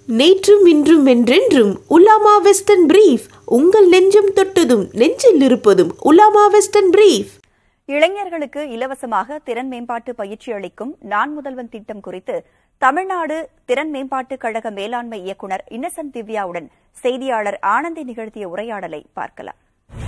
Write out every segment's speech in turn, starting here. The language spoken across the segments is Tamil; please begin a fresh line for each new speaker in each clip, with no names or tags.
நேற்றும் இன்றும் என்றென்றும் உலாமா வெஸ்டர்ன் பிரீஃப் உங்கள் நெஞ்சம் தொட்டதும் நெஞ்சில் இருப்பதும் உலாமா வெஸ்டர்ன் பிரீஃப்
இளைஞர்களுக்கு இலவசமாக திறன் மேம்பாட்டு பயிற்சி அளிக்கும் நான் முதல்வன் திட்டம் குறித்து தமிழ்நாடு திறன் மேம்பாட்டுக் கழக மேலாண்மை இயக்குநர் இன்னசென்ட் திவ்யாவுடன் செய்தியாளர் ஆனந்தி நிகழ்த்திய உரையாடலை பார்க்கலாம்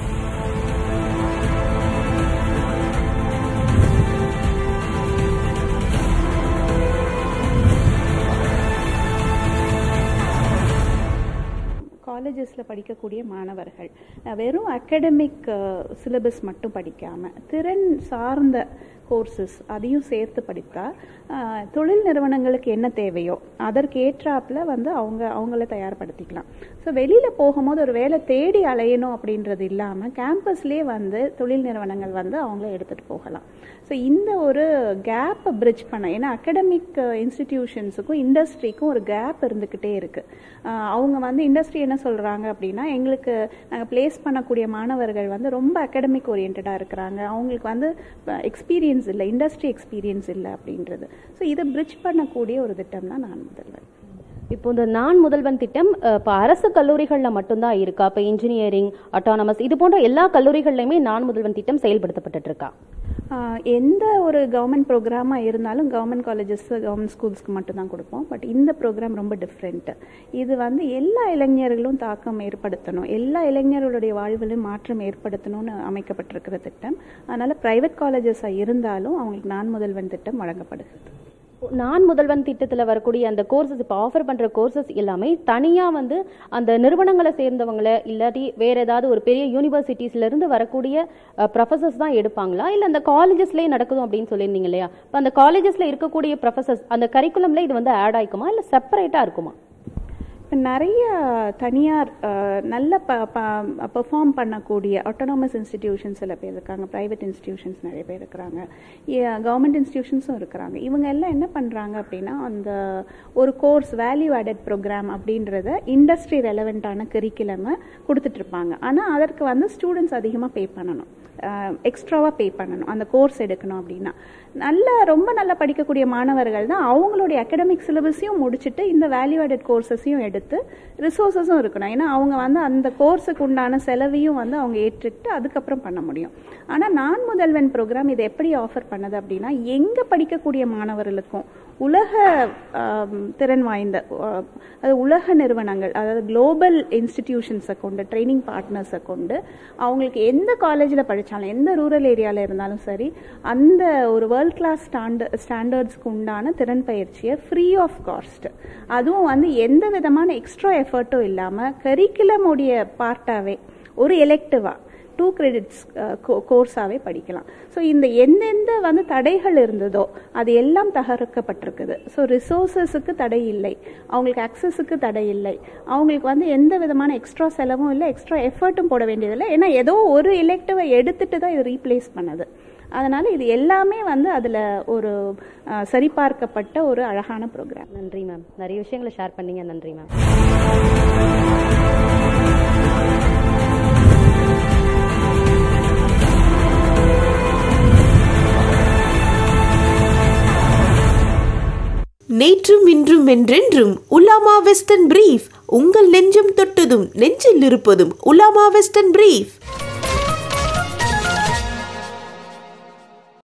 காலேஜஸில் படிக்கக்கூடிய மாணவர்கள் அஹ், வெறும் அகடமிக் சிலபஸ் மட்டும் படிக்காமல் திறன் சார்ந்த கோர்சஸ் அதையும் சேர்த்து படித்தா அஹ், தொழில் நிறுவனங்களுக்கு என்ன தேவையோ அதற்கு ஏற்றாப்புல வந்து அவங்க அவங்கள தயார்படுத்திக்கலாம் ஸோ வெளியில் போகும்போது ஒரு வேலை தேடி அலையணும் அப்படின்றது இல்லாமல் கேம்பஸ்லேயே வந்து தொழில் நிறுவனங்கள் வந்து அவங்கள எடுத்துகிட்டு போகலாம் ஸோ இந்த ஒரு கேப்பை பிரிட்ஜ் பண்ண ஏன்னா அகடமிக் இன்ஸ்டிடியூஷன்ஸுக்கும் இண்டஸ்ட்ரிக்கும் ஒரு கேப் இருந்துக்கிட்டே இருக்குது அவங்க வந்து இண்டஸ்ட்ரி என்ன சொல்கிறாங்க அப்படின்னா எங்களுக்கு நாங்கள் ப்ளேஸ் பண்ணக்கூடிய மாணவர்கள் வந்து ரொம்ப அகடமிக் ஓரியன்டாக இருக்கிறாங்க அவங்களுக்கு வந்து எக்ஸ்பீரியன்ஸ் இல்லை இண்டஸ்ட்ரி எக்ஸ்பீரியன்ஸ் இல்லை அப்படின்றது ஸோ இதை பிரிட்ஜ் பண்ணக்கூடிய ஒரு திட்டம் தான் நான் முதல்வர்
இப்போ இந்த நான் முதல்வன் திட்டம் அஹ், இப்போ அரசு கல்லூரிகளில் மட்டும்தான் இருக்கா இப்போ இன்ஜினியரிங் அட்டானமஸ் இது போன்ற எல்லா கல்லூரிகள்லையுமே நான் முதல்வன் திட்டம் செயல்படுத்தப்பட்டு இருக்கா
ஆஹ் எந்த ஒரு கவர்மெண்ட் ப்ரோக்ராமாக இருந்தாலும் கவர்மெண்ட் காலேஜஸ் கவர்மெண்ட் ஸ்கூல்ஸ்க்கு மட்டும்தான் கொடுப்போம் பட் இந்த ப்ரோக்ராம் ரொம்ப டிஃப்ரெண்ட்டு இது வந்து எல்லா இளைஞர்களும் தாக்கம் ஏற்படுத்தணும் எல்லா இளைஞர்களுடைய வாழ்விலும் மாற்றம் ஏற்படுத்தணும்னு அமைக்கப்பட்டிருக்கிற திட்டம் அதனால் ப்ரைவேட் காலேஜஸாக இருந்தாலும் அவங்களுக்கு நான் முதல்வன் திட்டம் வழங்கப்படுகிறது
நான் முதல்வன் திட்டத்தில் வரக்கூடிய அந்த கோர்சஸ் இப்போ ஆஃபர் பண்ணுற கோர்சஸ் எல்லாமே தனியாக வந்து அந்த நிறுவனங்களை சேர்ந்தவங்கள இல்லாட்டி வேற ஏதாவது ஒரு பெரிய யூனிவர்சிட்டிஸ்ல இருந்து வரக்கூடிய ப்ரொஃபசர்ஸ் தான் எடுப்பாங்களா இல்லை அந்த காலேஜஸ்லேயே நடக்குதும் அப்படின்னு சொல்லியிருந்தீங்க இல்லையா இப்போ அந்த காலேஜஸில் இருக்கக்கூடிய ப்ரொஃபசர்ஸ் அந்த கரிக்குலம்ல இது வந்து ஆட் ஆயிக்குமா இல்லை செப்பரேட்டாக இருக்குமா
இப்போ நிறைய தனியார் அஹ், நல்ல ப பெர்ஃபார்ம் பண்ணக்கூடிய ஆட்டோனாமஸ் இன்ஸ்டிடியூஷன்ஸ் சில பேர் இருக்காங்க ப்ரைவேட் இன்ஸ்டிடியூஷன்ஸ் நிறைய பேர் இருக்கிறாங்க கவர்மெண்ட் இன்ஸ்டிடியூஷன்ஸும் இருக்கிறாங்க இவங்க எல்லாம் என்ன பண்ணுறாங்க அப்படின்னா அந்த ஒரு கோர்ஸ் வேல்யூ ஆடட் ப்ரோக்ராம் அப்படின்றத இண்டஸ்ட்ரி ரெலவெண்ட்டான கரிக்குலமை கொடுத்துட்ருப்பாங்க ஆனால் அதற்கு வந்து ஸ்டூடெண்ட்ஸ் அதிகமாக பே பண்ணணும் எக்ஸ்ட்ராவாக பே பண்ணணும் அந்த கோர்ஸ் எடுக்கணும் அப்படின்னா நல்ல ரொம்ப நல்லா படிக்கக்கூடிய மாணவர்கள் தான் அவங்களுடைய அகடமிக் சிலபஸையும் முடிச்சுட்டு இந்த வேல்யூ ஆடட் கோர்சஸையும் எடுத்து ரிசோர்ஸஸும் இருக்கணும் ஏன்னா அவங்க வந்து அந்த கோர்ஸுக்கு உண்டான செலவையும் வந்து அவங்க ஏற்றுக்கிட்டு அதுக்கப்புறம் பண்ண முடியும் ஆனால் நான் முதல்வன் ப்ரோக்ராம் இதை எப்படி ஆஃபர் பண்ணது அப்படின்னா எங்கே படிக்கக்கூடிய மாணவர்களுக்கும் உலக ஆம், திறன் வாய்ந்த ஆ, அது உலக நிறுவனங்கள் அதாவது குளோபல் இன்ஸ்டிடியூஷன்ஸை கொண்டு ட்ரைனிங் பார்ட்னர்ஸை கொண்டு அவங்களுக்கு எந்த காலேஜில் படித்தாலும் எந்த ரூரல் ஏரியாவில் இருந்தாலும் சரி அந்த ஒரு வேர்ல்ட் கிளாஸ் ஸ்டாண்டர்ட் ஸ்டாண்டர்ட்ஸ்க்கு உண்டான திறன் பயிற்சியை ஃப்ரீ ஆஃப் காஸ்ட் அதுவும் வந்து எந்த விதமான எக்ஸ்ட்ரா எஃபர்ட்டும் இல்லாமல் கரிக்குலமுடைய பார்ட்டாகவே ஒரு எலெக்டிவாக டூ கிரெடிட்ஸ் கோர்ஸாகவே படிக்கலாம் ஸோ இந்த எந்தெந்த வந்து தடைகள் இருந்ததோ அது எல்லாம் தகர்க்கப்பட்டிருக்குது ஸோ ரிசோர்ஸஸுக்கு தடை இல்லை அவங்களுக்கு அக்சஸுக்கு தடை இல்லை அவங்களுக்கு வந்து எந்த விதமான எக்ஸ்ட்ரா செலவும் இல்லை எக்ஸ்ட்ரா எஃபர்ட்டும் போட வேண்டியதில்லை ஏன்னா ஏதோ ஒரு எலெக்டிவை எடுத்துட்டு தான் இது ரீப்ளேஸ் பண்ணுது அதனால் இது எல்லாமே வந்து அதில் ஒரு அஹ், சரிபார்க்கப்பட்ட ஒரு அழகான ப்ரோக்ராம்
நன்றி மேம் நிறைய விஷயங்களை ஷேர் பண்ணீங்க நன்றி மேம்
நேற்றும் இன்றும் என்றென்றும் உலாமா வெஸ்டர்ன் பிரீஃப் உங்கள் நெஞ்சம் தொட்டதும் நெஞ்சில் இருப்பதும் உலாமா வெஸ்டர்ன் பிரீஃப்